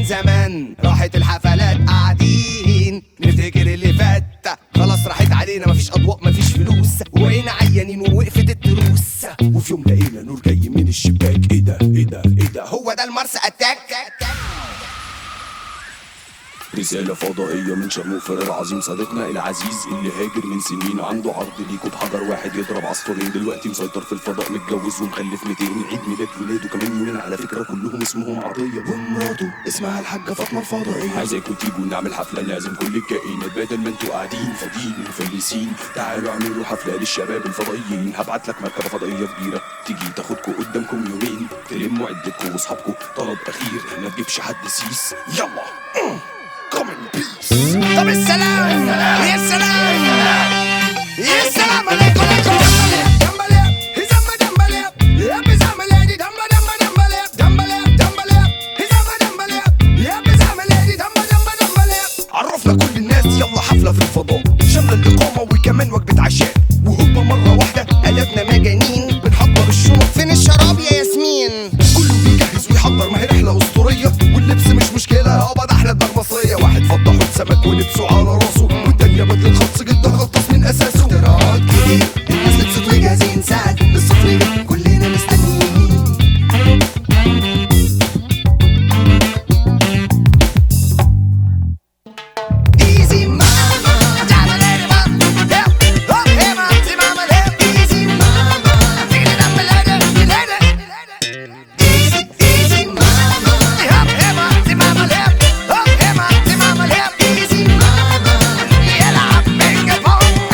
زمان راحت الحفلات قاعدين نفتكر اللي فات خلاص راحت علينا مفيش اضواء مفيش فلوس وبقينا عيانين ووقفت الدروس وفي يوم لقينا نور جاي من الشباك ايه ده ايه ده ايه ده هو ده المارس اتاك رسالة فضائية من شرموفر العظيم صديقنا العزيز اللي هاجر من سنين عنده عرض ليكوا بحجر واحد يضرب عصفورين دلوقتي مسيطر في الفضاء متجوز ومخلف 200 عيد ميلاد ولاده كمان يومين على فكرة كلهم اسمهم عطية ومراته اسمها الحاجة فاطمة الفضائية عايزاكوا تيجوا نعمل حفلة نعزم كل الكائنات بدل ما انتوا قاعدين فاضيين ومفلسين تعالوا اعملوا حفلة للشباب الفضائيين هبعت لك مركبة فضائية كبيرة تيجي تاخدكوا قدامكم يومين تلموا عدتكوا واصحابكم طلب اخير ما تجيبش حد سيس يلا كومن بيس طب السلام يا سلام يا سلام عليكم عليكم دمبلي هزم دمبلي يا بزام ليدي دمبا دمبا دمبلي دمبلي دمبلي هزم دمبلي يا بزام ليدي دمبا دمبا دمبلي عرفنا كل الناس يلا حفلة في الفضاء شاملة الإقامة وكمان وجبة عشاء وهوبا مرة واحدة قلبنا مجانين بنحضر الشنط فين الشراب يا ياسمين كله بيجهز ويحضر ما هي رحلة أسطورية واللبس مش مشكلة يابا ده أحلى دماغ مصرية واحد فضح حوت سمك ولبسه على راسه والتانية بدل خلص جدا غطس من أساسه اختراعات كتير الناس لبست وجاهزين ساعة الصفر كلنا مستنيين Easy mama, diamond lady mama, yeah. Oh, hey mama, see mama, yeah. Easy mama, pick it up, lady, lady. Easy, easy mama, yeah. Hey mama, see mama, yeah. Oh, hey mama, see mama, yeah. Easy mama, يلعب بينج بونج.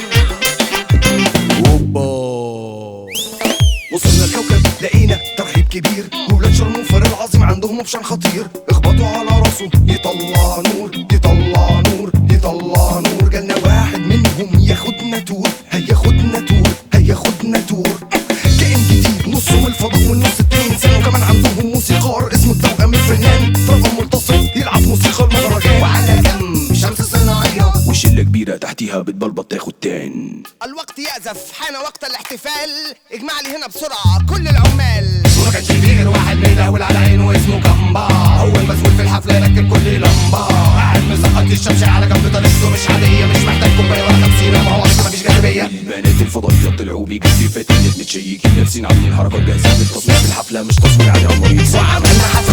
اوبا وصلنا الكوكب لقينا ترحيب كبير ولاد شرموفر العظيم عندهم اوبشن خطير اخبطوا على راسه يطلع نور يطلع نور يطلع نور جالنا واحد منهم ياخدنا تور هياخدنا تور هياخدنا تور كائن جديد نصه من الفضاء والنص التاني انسان وكمان عندهم موسيقار اسمه التوأم الفنان طاقم ملتصق يلعب موسيقى المهرجان وعلى جنب شمس صناعيه وشلة كبيرة تحتيها بتبلبط تاخد تان الوقت يأزف حان وقت الاحتفال اجمع لي هنا بسرعة كل العمال وما كانش فيه غير واحد بيدهول على عينه اسمه كامبا هو المسؤول في الحفلة يركب كل لمبة قاعد مسقط الشمشة على جنب طريقته مش عادية مش محتاج كوباية ولا خمسين ما هو أصلا مفيش جاذبية البنات الفضائيات طلعوا بجد فاتنين متشيكين لابسين عاملين حركات جاهزين للتصوير في الحفلة مش تصوير على المريض وعملنا حفلة